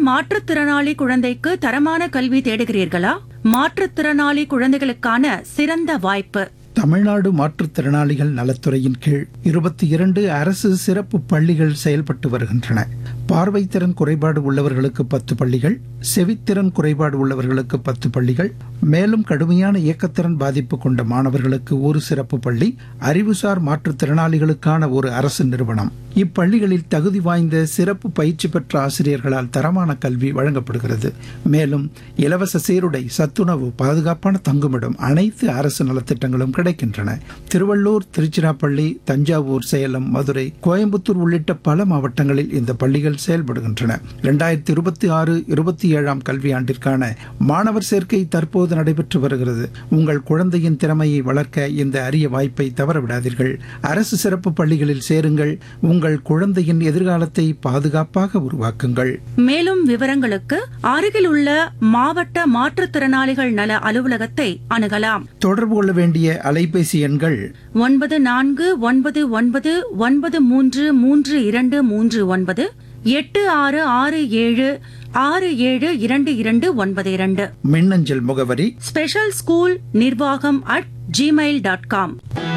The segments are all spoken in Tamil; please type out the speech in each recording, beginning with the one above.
மாற்றுத்திறனாளி குழந்தைக்கு தரமான கல்வி தேடுகிறீர்களா மாற்றுத்திறனாளி குழந்தைகளுக்கான சிறந்த வாய்ப்பு தமிழ்நாடு மாற்றுத்திறனாளிகள் நலத்துறையின் கீழ் இருபத்தி இரண்டு அரசு சிறப்பு பள்ளிகள் செயல்பட்டு வருகின்றன பார்வைத்திறன் குறைபாடு உள்ளவர்களுக்கு பத்து பள்ளிகள் செவித்திறன் குறைபாடு உள்ளவர்களுக்கு பத்து பள்ளிகள் மேலும் கடுமையான இயக்கத்திறன் பாதிப்பு கொண்ட மாணவர்களுக்கு ஒரு சிறப்பு பள்ளி அறிவுசார் மாற்றுத்திறனாளிகளுக்கான ஒரு அரசு நிறுவனம் இப்பள்ளிகளில் தகுதி வாய்ந்த சிறப்பு பயிற்சி பெற்ற ஆசிரியர்களால் தரமான கல்வி வழங்கப்படுகிறது மேலும் இலவச சீருடை சத்துணவு பாதுகாப்பான தங்குமிடம் அனைத்து அரசு நலத்திட்டங்களும் கிடைக்கின்றன திருவள்ளூர் திருச்சிராப்பள்ளி தஞ்சாவூர் சேலம் மதுரை கோயம்புத்தூர் உள்ளிட்ட பல மாவட்டங்களில் இந்த பள்ளிகள் செயல்படுகின்றன இரண்டாயிரத்தி இருபத்தி ஆறு இருபத்தி ஏழாம் கல்வியாண்டிற்கான மாணவர் சேர்க்கை தற்போது நடைபெற்று வருகிறது உங்கள் குழந்தையின் திறமையை வளர்க்க இந்த அரிய வாய்ப்பை தவறவிடாதீர்கள் அரசு சிறப்பு பள்ளிகளில் சேருங்கள் உங்கள் குழந்தையின் எதிர்காலத்தை பாதுகாப்பாக உருவாக்குங்கள் மேலும் விவரங்களுக்கு அருகிலுள்ள மாவட்ட மாற்றுத்திறனாளிகள் நல அலுவலகத்தை அணுகலாம் தொடர்பு கொள்ள வேண்டிய அலைபேசி எண்கள் ஒன்பது நான்கு ஒன்பது ஒன்பது ஒன்பது மூன்று மூன்று இரண்டு மூன்று ஒன்பது எட்டு ஆறு ஆறு ஏழு ஆறு ஏழு இரண்டு இரண்டு ஒன்பது இரண்டு மின்னஞ்சல் முகவரி ஸ்பெஷல் ஸ்கூல் நிர்வாகம் at Gmail dot com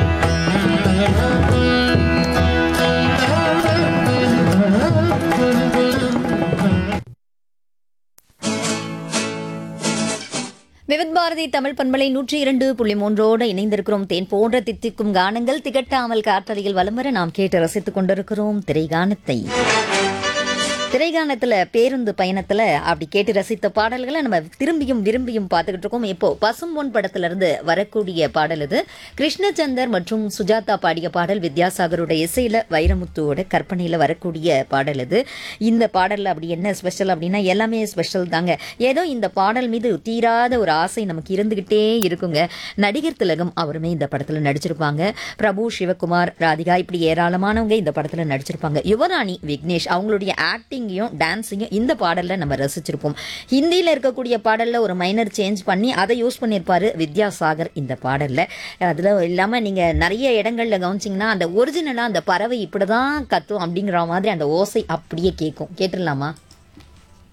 Vividh Bharati Tamil பண்பலை நூற்றி இரண்டு புள்ளி மூன்றோடு இணைந்திருக்கிறோம் தேன் போன்ற தித்திக்கும் கானங்கள் திகட்டாமல் காற்றலையில் வலம் வர நாம் கேட்டு ரசித்துக் கொண்டிருக்கிறோம் திரைகானத்தை திரைகானத்துல பேருந்து பயணத்துல அப்படி கேட்டு ரசித்த பாடல்களை நம்ம திரும்பியும் விரும்பியும் பார்த்துக்கிட்டு இருக்கோம் இப்போ பசும்பொன் படத்துல இருந்து வரக்கூடிய பாடல் இது கிருஷ்ணச்சந்தர் மற்றும் சுஜாதா பாடிய பாடல் வித்யாசாகரோட இசையில வைரமுத்துவோட கற்பனையில வரக்கூடிய பாடல் இது இந்த பாடல்ல அப்படி என்ன ஸ்பெஷல் அப்படின்னா எல்லாமே ஸ்பெஷல் தாங்க ஏதோ இந்த பாடல் மீது தீராத ஒரு ஆசை நமக்கு இருந்துகிட்டே இருக்குங்க நடிகர் திலகம் அவருமே இந்த படத்துல நடிச்சிருப்பாங்க பிரபு சிவகுமார் ராதிகா இப்படி ஏராளமானவங்க இந்த படத்துல நடிச்சிருப்பாங்க யுவராணி விக்னேஷ் அவங்களுடைய ஆக்டிங்கையும் டான்ஸையும் இந்த பாடல்ல நம்ம ரசிச்சிருப்போம் ஹிந்தியில இருக்கக்கூடிய பாடல்ல ஒரு மைனர் சேஞ்ச் பண்ணி அதை யூஸ் பண்ணியிருப்பாரு வித்யாசாகர் இந்த பாடல்ல அதுல இல்லாம நீங்க நிறைய இடங்கள்ல கவனிச்சிங்கன்னா அந்த ஒரிஜினலா அந்த பறவை இப்படிதான் கத்தும் அப்படிங்கிற மாதிரி அந்த ஓசை அப்படியே கேட்கும் கேட்டுடலாமா